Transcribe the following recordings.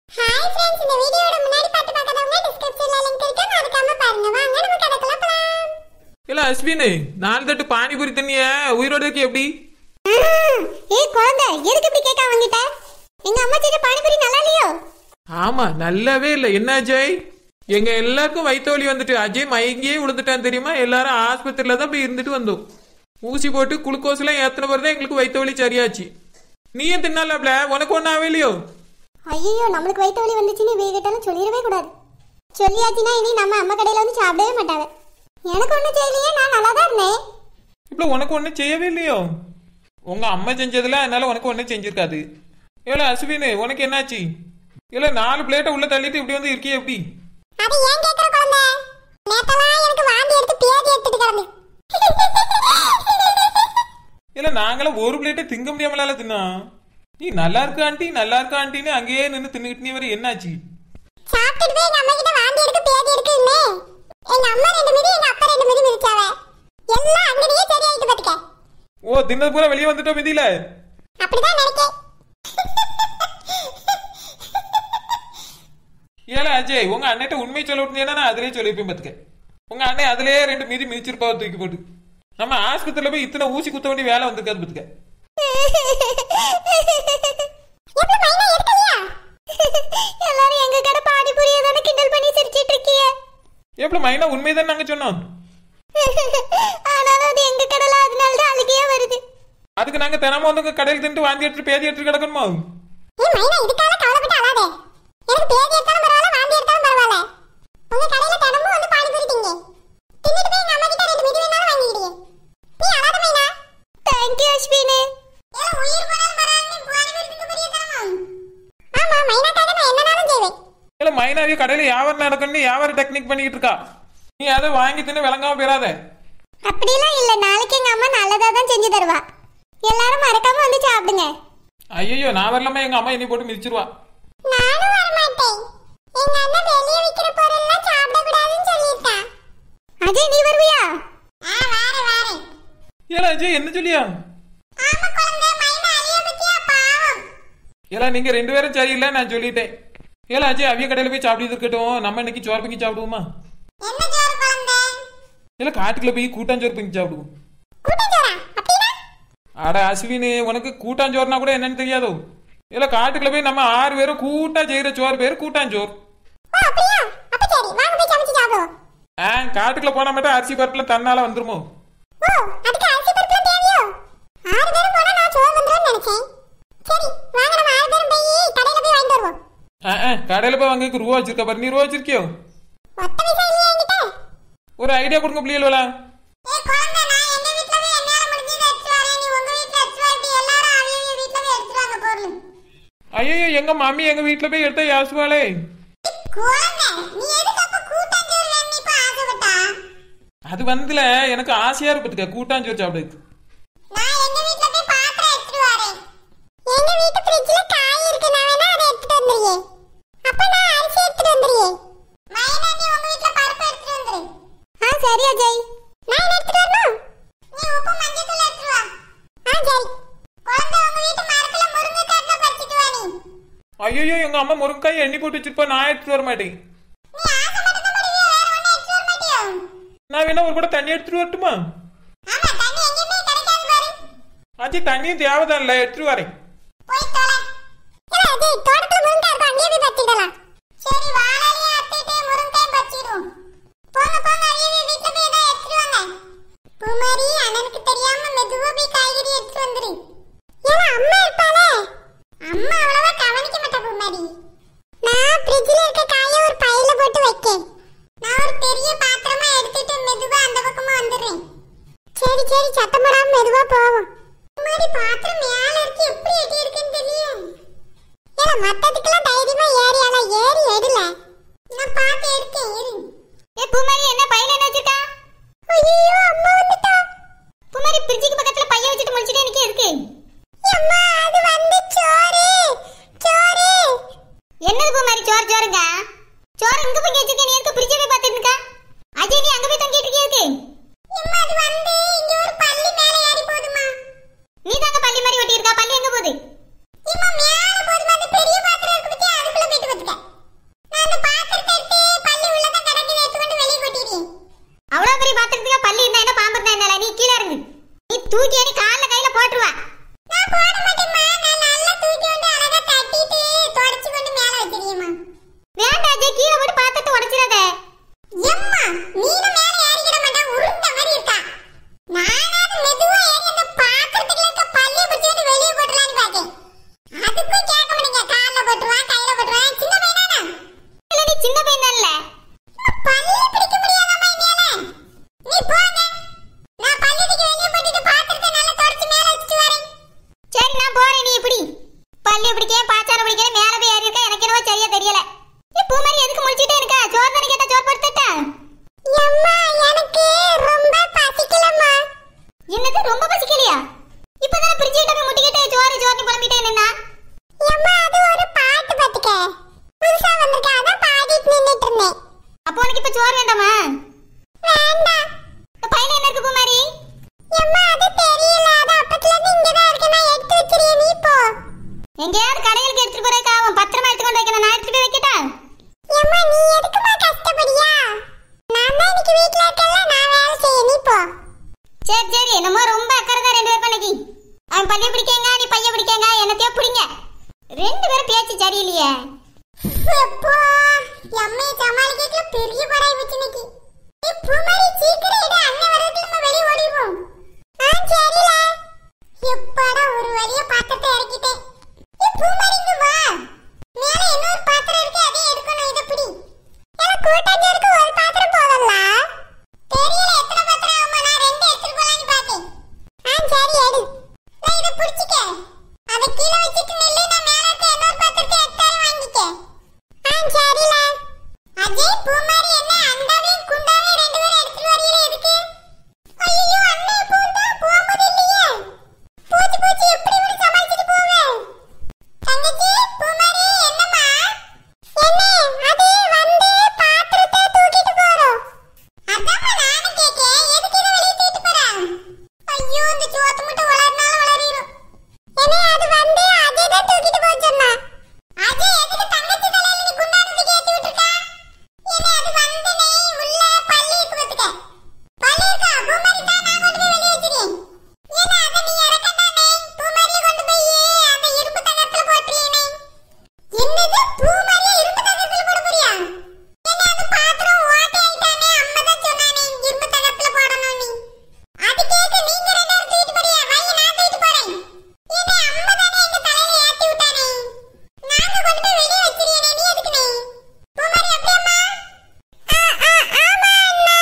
Hi friends இந்த வீடியோட முன்னாடி பார்த்து பார்க்காதவங்க டிஸ்கிரிப்ஷன்ல லிங்க் இருக்கு மறக்காம பாருங்க வாங்க நம்ம கதைக்குள்ள போலாம் இல்ல அஸ்வின் நாலு தட்டு பானிபூரி தண்ணிய உயிரோட இருக்கு எப்படி ஏய் குழந்தை எதுக்கு இப்படி கேட்க அவங்கிட்ட எங்க அம்மா செஞ்ச பானிபூரி நல்லா இல்லையோ ஆமா நல்லாவே இல்ல என்ன அஜய் எங்க எல்லாருக்கும் வயிற்று வலி வந்துட்டு அஜய் மயங்கியே விழுந்துட்டான் தெரியுமா எல்லாரும் ஆஸ்பத்திரியில தான் போய் இருந்துட்டு வந்தோம் ஊசி போட்டு குளுக்கோஸ் எல்லாம் ஏத்தன பிறகு தான் எங்களுக்கு வயிற்று வலி சரியாச்சு நீயும் தின்னாலாப்ல உனக்கு ஒன்றும் ஆகலையோ ஐயோ நம்மளுக்கு வயிற்று வலி வந்துச்சுன்னு வீகிட்டாலும் சொல்லிடவே கூடாது சொல்லியாச்சுன்னா இனி நம்ம அம்மா கடையில வந்து சாப்பிடவே மாட்டாங்க எனக்கு ஒன்றும் செய்யலையே நான் நல்லா தான் இருந்தேன் இப்ப உனக்கு ஒன்றும் செய்யவே இல்லையோ உங்க அம்மா செஞ்சதுல அதனால உனக்கு ஒன்றும் செஞ்சிருக்காது ஏல அஸ்வின் உனக்கு என்னாச்சு இல்ல நாலு பிளேட்டை உள்ள தள்ளிட்டு இப்படி வந்து இருக்கியே எப்படி அது ஏன் கேக்குற குழந்தை நேத்தெல்லாம் எனக்கு வாந்தி எடுத்து பேதி எடுத்துட்டு கிடந்து இல்ல நாங்களும் ஒரு பிளேட்டை திங்க முடியாமலால தின்னா நீ நல்லா இருக்க ஆண்டி நல்லா இருக்க ஆண்டின்னு அங்கேயே நின்று தின்னுக்கிட்டு நீ வர என்னாச்சு சாப்பிட்டுட்டு போய் எங்க அம்மா கிட்ட வாந்தி எடுக்க பேதி எடுக்குன்னு எங்க அம்மா ரெண்டு மிதி எங்க அப்பா ரெண்டு மிதி மிதிச்சாவ எல்லாம் அங்கேயே சரியாயிட்டு பாத்துக்க ஓ தின்னது பூரா வெளியே வந்துட்டோம் மிதியில அப்படிதான் நினைக்கேன் ஏல அஜய் உங்க அண்ணன்ட்ட உண்மை சொல்ல விட்டுனா நான் அதிலே சொல்லிருப்பேன் பாத்துக்க உங்க அண்ணன் அதிலேயே ரெண்டு மிதி மிதிச்சிருப்பா தூக்கி போட்டு நம்ம ஆஸ்பத்திரியில போய் இத்தனை ஊசி குத்த வேண்டிய வேலை வந்திருக்காது பாத்துக்க எப்படி மைனா எடுக்கலையா எல்லாரும் எங்க கடை பானிபூரிய தானே கிண்டல் பண்ணி சிரிச்சிட்டு இருக்கீங்க எப்படி மைனா உண்மைதான் நாங்க சொன்னோம் ஆனாலும் அது எங்க கடையில அதனால தான் அழுகையா வருது அதுக்கு நாங்க தினமும் வந்து உங்க கடையில் தின்ட்டு வாந்தி எடுத்து பேதி எடுத்து கிடக்கணுமா ஏய் மைனா இதுக்காக கவலைப்பட்டு அழாதே எனக்கு பேதி எடுத்தாலும் பரவாயில்ல வாந்தி எடுத்தாலும் பரவாயில்ல உங்க கடையில தினமும் வந்து பானிபூரி திங்க தின்னுட்டு போய் எங்க அம்மா கிட்ட ரெண்டு மிதி வேணாலும் வாங்கிக்கிடியே நீ அழாத மைனா தேங்க் யூ அஸ்வினி ஏல உயிர் போனாலும் பரவாயில்ல நீ பானிபூரி திங்க பெரிய தரமா ஆமா மைனாக்காக நான் என்னனாலும் செய்வேன் இல்ல மைனாவே கடையில வியாபாரம் நடக்கணும்னு வியாபார டெக்னிக் பண்ணிக்கிட்டு இருக்கா நீ அதை வாங்கி தின்னு விளங்காம போயிடாத அப்படிலாம் இல்ல நாளைக்கு எங்க அம்மா நல்லதா தான் செஞ்சு தருவா எல்லாரும் மறக்காம வந்து சாப்பிடுங்க ஐயோ நான் வரலாமா எங்க அம்மா என்னை போட்டு மிதிச்சிருவா நானும் வர மாட்டேன் எங்க அண்ணன் வெளிய விக்கிற பொருள்லாம் சாப்பிட கூடாதுன்னு சொல்லிட்டான் அஜய் நீ வருவியா ஆ வாரேன் வாரேன் ஏல அஜய் என்ன சொல்லியா ஆமா குழந்தை மைனா அழிய பத்தியா பாவம் ஏல நீங்க ரெண்டு பேரும் சரியில்லை நான் சொல்லிட்டேன் ஏல அஜய் அவிய கடையில போய் சாப்பிட்டு இருக்கட்டும் நம்ம இன்னைக்கு சோறு பொங்கி சாப்பிடுவோமா என்ன ஜோர் குழந்தை இல்ல காட்டுக்குள்ள போய் கூட்டாஞ்சோறு பொங்கி சாப்பிடுவோம் கூட்டஞ்சோரா அப்படினா அட அஸ்வினி உனக்கு கூட்டாஞ்சோறுனா கூட என்னன்னு தெரியாதோ இல்ல காட்டுக்குள்ள போய் நம்ம ஆறு பேரும் கூட்டா செய்யற சோறு பேர் கூட்டாஞ்சோறு ஓ அப்படியா அப்ப சரி வாங்க போய் சமைச்சு சாப்பிடுவோம் ஆ காட்டுக்குள்ள போனா மட்டும் அரிசி பருப்புல தன்னால வந்துருமோ ஓ அதுக்கு அரிசி பருப்புலாம் தேவையோ ஆறு பேரும் போனா நான் சோறு வந்துரும்னு நினைச்சேன் சரி வாங்க நம்ம ஆறு பேரும் போய் கடையில போய் வாங்கிட்டு வருவோம் ஆ, ஆ, கடையில போய் வாங்க ரூபா வச்சிருக்க பாரு நீ ரூபா வச்சிருக்கியோ ஒத்த பைசா இல்லையா என்கிட்ட ஒரு ஐடியா கொடுங்க பிள்ளைகளா ஏய் குழந்தை நான் எங்க வீட்ல போய் என்னால முடிஞ்சதை எடுத்து வரேன் நீ உங்க வீட்ல எடுத்து வா இப்படி எல்லாரும் அவங்க வீட்ல போய் எடுத்து வாங்க பொருள் ஐயோ எங்க மம்மி எங்க வீட்டுல போய் எடுத்த யாசுவாளே குழந்தை நீ எதுக்கு அப்ப கூட்டாஞ்சோறு வேணும் இப்ப ஆசைப்பட்டா அது வந்துல எனக்கு ஆசையா இருப்பதுக்க கூட்டாஞ்சோறு சாப்பிடுது நான் எங்க வீட்ல போய் பாத்திரம் எடுத்துட்டு வரேன் எங்க வீட்டு ஃப்ரிட்ஜ்ல காய் இருக்கு நான் வேணா அதை எடுத்துட்டு வந்துறியே அப்ப நான் அரிசி எடுத்துட்டு வந்துறியே மைனா நீ உங்க வீட்ல பருப்பு எடுத்துட்டு வந்துரு ஆ சரி அஜய் நான் என்ன எடுத்துட்டு வரணும் நீ உப்பு மஞ்சள் தூள் எடுத்துட்டு வா ஆ சரி குழந்தை உங்க வீட்டு மரத்துல முருங்கைக்காய் இருந்தா பறிச்சிட்டு வா நீ ஐயோ எங்க அம்மா முருங்காய் எண்ணி போட்டு வச்சிருப்பா நான் எடுத்துட்டு வர மாட்டேன் நீ ஆசை மட்டும் தான் படுவியா வேற ஒண்ணும் எடுத்துட்டு வர மாட்டியோ நான் வேணா ஒரு கூட தண்ணி எடுத்துட்டு வரட்டுமா ஆமா தண்ணி எங்கேயுமே கிடைக்காது பாரு ஆச்சி தண்ணியும் தேவைதான் இல்ல எடுத்துட்டு வரேன் போய் தொலை இல்ல அஜய் தோட்டத்துல முருங்கை இருக்கும் அங்கேயே போய் பறிச்சிடலாம் சரி வாழலையே அத்திட்டு முருங்கையும் பறிச்சிடுவோம் போங்க போங்க அவியவி வீட்டுல போய் ஏதாவது எடுத்துட்டு வாங்க பூமாரி அண்ணனுக்கு தெரியாம மெதுவா போய் காய்கறி எடுத்துட்டு வந்துரு ஏன்னா அம்மா இருப்பாளே அம்மா அவ்வளவா கவனிக்க மாட்டா பூமாரி நான் ஃப்ரிட்ஜ்ல இருக்க காயை ஒரு பையில போட்டு வைக்கேன் நான் ஒரு பெரிய பாத்திரமா எடுத்துட்டு மெதுவா அந்த பக்கமா வந்துடுறேன் சரி சரி சத்தம் போடாம மெதுவா போவோம் மாதிரி பாத்திரம் மேல இருக்கு எப்படி எட்டி இருக்குன்னு தெரியல ஏல மத்ததுக்கெல்லாம் தைரியமா ஏறியால ஏறி எடுல நான் பார்த்து எடுக்கேன் இரு ஏ பூமாரி என்ன பையில என்ன வச்சிருக்கா ஐயோ அம்மா வந்துட்டா பூமாரி பிரிட்ஜுக்கு பக்கத்துல பைய வச்சுட்டு முடிச்சிட்டே நிக்க இருக்கு அம்மா அது வந்து சோறு சோறு என்னது பூமாரி சோறு சோறுங்க சோறு இங்க போய் வச்சிருக்க நீ எதுக்கு பிரிட்ஜை போய் பார்த்துட்டு இருக்க அஜய் நீ அங்க போய் தங்கிட்டு இருக்கியா இருக்கு அம்மா அது வந்து இங்க ஒரு பள்ளி மேல ஏறி போகுதுமா நீ தாங்க பள்ளி மாதிரி ஒட்டி இருக்கா பள்ளி எங்க போகுது இம்மா மேல போதுமா அந்த பெரிய பாத்திரம் இருக்கு பத்தியா அதுக்குள்ள போயிட்டு முடியுமா வேண்டாம் அஜய் கீழே போட்டு பாத்திரத்தை உடைச்சிடாத எம்மா மீன மேல ஏறிக்கிட மாட்டேன் உருண்ட மாதிரி இருக்கா நானாவது மெதுவா ஏறி அந்த பாத்திரத்துக்குள்ள இருக்க பல்லிய பிடிச்சிட்டு வெளியே போட்டுலான்னு பாக்கேன் அதுக்கும் கேட்க மாட்டீங்க கால்ல போட்டுருவான் கையில போட்டுருவான் சின்ன பையனானா இல்ல நீ சின்ன பையன் இல்ல பல்லு பிடிக்க முடியாதாம்மா இனியால நீ போங்க நான் பல்லுக்கு வெளியே போட்டுட்டு பாத்திரத்தை நல்லா தொடச்சு மேல வச்சுட்டு வரேன் சரி நான் போறேன் நீ இப்படி பல்லு பிடிக்க பாச்சாரம் பிடிக்க மேல போய் ஏறி இருக்க எனக்கு என்னவோ சரியா தெரியல நீ பூ மாதிரி எதுக்கு முடிச்சிட்டே இருக்க சோறு தானே கேட்டா சோறு படுத்துட்டா அம்மா எனக்கு ரொம்ப பசிக்கலம்மா என்னது ரொம்ப பசிக்கலையா இப்பதானே பிரிச்சுக்கிட்ட போய் முட்டிக்கிட்டு சோறு சோறு புலம்பிட்டே நின்னா அம்மா அது ஒரு பாட்டு பாத்துக்க புதுசா வந்திருக்க அதான் பாடிட்டு நின்னுட்டு இருந்தேன் அப்போ உனக்கு இப்ப சோறு வேண்டாமா வேண்டாம் பையன் என்ன இருக்கு பூமாரி அம்மா அது தெரியல அது அப்பத்துல இருந்து இங்க தான் இருக்கு நான் எடுத்து வச்சிருக்கேன் நீ போ எங்கேயாவது கடைகளுக்கு எடுத்துட்டு போறதுக்கு ஆகும் பத்திரமா எடுத்து கொண்டு வைக்கணும் நான் எடுத்துட்டு போய் வைக்கட்டா அம்மா நீ எதுக்குமா கஷ்டப்படியா நான் தான் இன்னைக்கு வீட்ல இருக்கல நான் வேலை செய்ய நீ போ சரி சரி என்னமோ ரொம்ப அக்கறை தான் ரெண்டு பேரும் இன்னைக்கு அவன் பள்ளிய பிடிக்கங்க நீ பைய பிடிக்கங்க என்னத்தையோ பிடிங்க ரெண்டு பேரும் பேச்சு சரியில்லையே அப்பா எம்மையை சமாளிக்கல பெரிய படாய் வச்சு இன்னைக்கு நீ பூமாரி சீக்கிரம் எடு அண்ணன் வரதுக்கு நம்ம வெளிய ஓடிடுவோம் ஆ சரில எப்பாடா ஒரு வழியா பாத்திரத்தை இறக்கிட்டேன் நீ பூமாரி இங்க வா மேல இன்னொரு பாத்திரம் இருக்கு அதையும் எடுக்கணும் இதை பிடி எனக்கு கூட்டாஞ்சோருக்கு ஒரு பாத்திரம் போதல்ல தெரியல எத்தனை பாத்திரம் ஆகுமா நான் ரெண்டு எடுத்துட்டு போலான்னு பார்த்தேன் ஆ சரி எடு நான் இதை பிடிச்சிக்க அதை கீழே வச்சுட்டு நில்லு நான் மேல இருக்க இன்னொரு பாத்திரத்தை எடுத்தாலும் வாங்கிக்க ஆ சரில அஜய் பூமாரி என்ன அண்டாவையும் குண்டாவையும் ரெண்டு பேரும் எடுத்துட்டு வரீங்க எதுக்கு ஐயோ அண்ணே பூண்டா போகும்போது இல்லையே பூச்சி பூச்சி எப்படி இப்படி சமாளிச்சுட்டு போவேன் தங்கச்சி பூமாரி என்னம்மா என்ன அது வந்து பாத்திரத்தை தூக்கிட்டு போறோம் அதாம்மா நானும் கேக்கேன் எதுக்கு இதை வெளியே தூக்கிட்டு போறேன் ஐயோ இந்த சோத்து மட்டும் வளர்னாலும் வளரிடும் என்ன அது வந்து அஜய் தான் தூக்கிட்டு போக சொன்னா அஜய் எதுக்கு தங்கச்சி தலையில நீ குண்டானதுக்கு ஏத்தி விட்டுருக்கா என்ன அது வந்து நீ உள்ள பல்லி இருக்கு பாத்துக்க பல்லி இருக்கா பூமாரி தான் நான் கொண்டு போய் வெளியே வச்சிருக்கேன் ஏன்னா அதை நீ இறக்கண்டானே பூமாரியை கொண்டு போய் அந்த இரும்பு தகரத்துல போட்டுறீனே என்னது பூமாரியை இரும்பு தகரத்துல போட போறியா என்ன அந்த பாத்திரம் ஓட்டை ஆயிட்டானே அம்மா தான் சொன்னானே இரும்பு தகரத்துல போடணும் நீ அது கேட்டு நீங்க ரெண்டு பேரும் தூக்கிட்டு போறியா வை நான் தூக்கிட்டு போறேன் என்ன அம்மா தானே எங்க தலையில ஏத்தி விட்டானே நாங்க கொண்டு போய் வெளியே வச்சிருக்கேனே நீ எதுக்குனே பூமாரி அப்படியம்மா ஆ ஆ ஆமா அண்ணா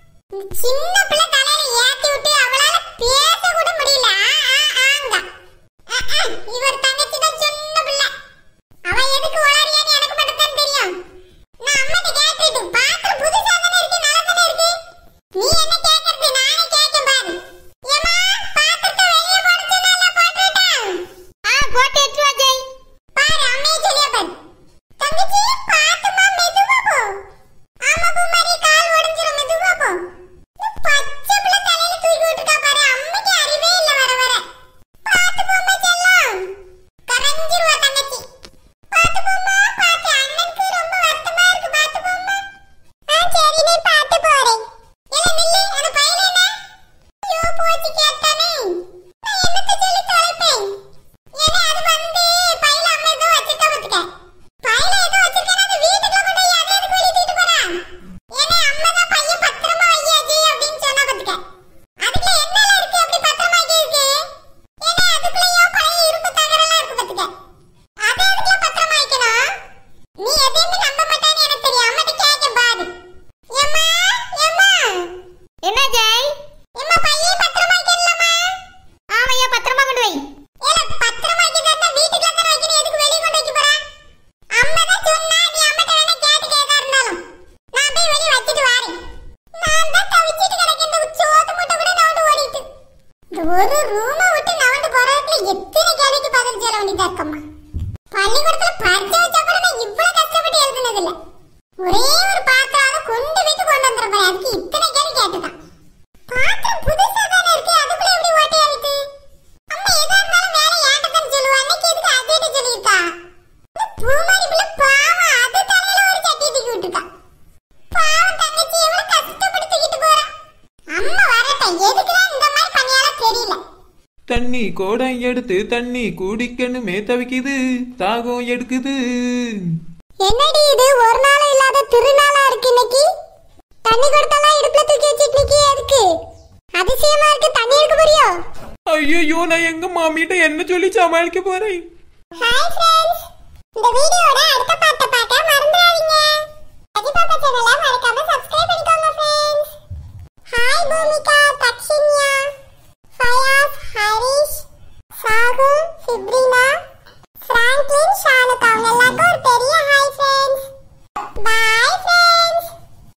சின்ன பிள்ளை தலையில ஏத்தி விட்டு அவளால பேச கூட முடியல ஆ, ஆ, ஆங்க. ஆ, ஆ, இவர் தங்கச்சி தான் சின்ன பிள்ளை அவ எதுக்கு வளரியன்னு எனக்கு மட்டும் தான் தெரியும் நான் அம்மாட்ட கேட்டுட்டு பாத்திரம் புதுசா தானே இருக்கு நல்லா தானே இருக்கு நீ என்ன கேக்குறது நானே கேட்கேன் பாரு ஏமா பாத்திரத்தை வெளியே போட சொன்னால போட்டுட்டா ஆ போட்டு எடுத்து வா ஜெய் பாரு அம்மையை சொல்லியா பாரு தங்கச்சி பாத்துமா மெதுவா போ ஆமா பூமாரி கால் உடைஞ்சிரும் மெதுவா போ இந்த பச்சை பிள்ளை தலையில தூக்கி விட்டுட்டா பாரு அம்மைக்கு அறிவே இல்ல வர வர பாத்து போம்மா செல்லம் கரைஞ்சிருவா தங்கச்சி பாத்து போம்மா பாத்து அண்ணனுக்கு ரொம்ப வருத்தமா இருக்கு பாத்து போம்மா ஆ சரி நீ பாத்து போறேன் இல்ல நில்லு அந்த பையன் என்ன ஐயோ போச்சு கேட்டானே நான் என்னத்த சொல்லி தொலைப்பேன் ஏன்னா அது வந்து பையில அம்மா ஏதோ வச்சிருக்கா பாத்துக்க பையில ஏதோ வச்சிருக்கேன் அந்த வீட்டுக்குள்ள கொண்டு போய் அதை எதுக்கு வெளியே தூக்கிட்டு போறான் ஏன்னா அம்மா தான் பையன் பத்திரமா வையாஜி அப்படின்னு சொன்னா பாத்துக்க அதுக்குள்ள என்னெல்லாம் இருக்கு அப்படி பத்திரமா வைக்கிறதுக்கு ஏன்னா அதுக்குள்ளேயோ பழைய இரும்பு தகரெல்லாம் இருக்கு பாத்துக்க அதை எதுக்குள்ள பத்திரமா வைக்கணும் நீ எதையுமே நம்ப மாட்டேன்னு எனக்கு தெரியும் அம்மாட்ட கேட்க பாரு ஏம்மா ஏம்மா என்ன ஜெய் ஏம்மா பையன் பத்திரமா வைக்கணும்லம்மா ஆமையா பத்திரமா கொண்டு வை ஏல பத்திரமா வைக்கிறதா வீட்டுக்குள்ள தான் வைக்கணும் எதுக்கு வெளிய கொண்டு வைக்க போறா அம்மா தான் சொன்னா நீ அம்மாட்ட வேணா கேட்டு கேட்டா இருந்தாலும் நான் போய் வெளிய வச்சிட்டு வரேன் நான் தான் தவிச்சிட்டு கிடக்கேன் இந்த சோத்து முட்டை கூட நவுண்டு ஓடிட்டு இந்த ஒரு ரூமை விட்டு நவுண்டு போறதுக்குள்ள எத்தனை கேள்விக்கு பதில் சொல்ல வேண்டியதா இருக்கம்மா பள்ளிக்கூடத்துல பரிச்சை வச்சா கூட நான் இவ்வளவு கஷ்டப்பட்டு எழுதுனதில்ல ஒரே ஒரு பாத்திரம் கொண்டு வீட்டு கொண்டு வந்துருப்பேன் அதுக்கு இத்தனை கேள்வி கேட்டுதான் பாத்திரம் புதுசா தானே இருக்கு அதுக்குள்ள எப்படி ஓட்டை ஆயிட்டு அம்மா எதா இருந்தாலும் மேல ஏன்ட்ட தான் சொல்லுவா அன்னைக்கு எதுக்கு அஜய்ட்ட சொல்லியிருக்கா இந்த பூமாரி பிள்ளை பாவம் அது தலையில ஒரு சட்டி தூக்கி விட்டுருக்கா பாவம் தங்கச்சி எவ்வளவு கஷ்டப்பட்டு தூக்கிட்டு போறா அம்மா வரட்டும் எதுக்குதான் இந்த மாதிரி பண்ணியாலும் தெரியல தண்ணி கோடம் எடுத்து தண்ணி குடிக்கணுமே தவிக்குது தாகம் எடுக்குது என்னடி இது ஒரு நாள் இல்லாத திருநாளா இருக்கு இன்னைக்கு தண்ணி கொடுத்தாலாம் இடுப்புல தூக்கி வச்சிட்டு நிக்கி எதுக்கு அதிசயமா இருக்கு தண்ணி எடுக்க போறியோ ஐயோ நான் எங்க மாமிகிட்ட என்ன சொல்லி சமாளிக்க போறேன் ஹாய் ஃப்ரெண்ட்ஸ் இந்த வீடியோட அடுத்த பாட்டை பார்க்க மறந்துடாதீங்க அஜிபாப்பா சேனலை மறக்காம சப்ஸ்கிரைப் பண்ணிக்கோங்க ஃப்ரெண்ட்ஸ் ஹாய் பூமிகா தக்ஷின்யா ஃபயாஸ் ஹரிஷ் சாகுல் ஃபிப்ரினா ஃப்ராங்க்லின் ஷானுக் அவங்க எல்லாருக்கும் ஒரு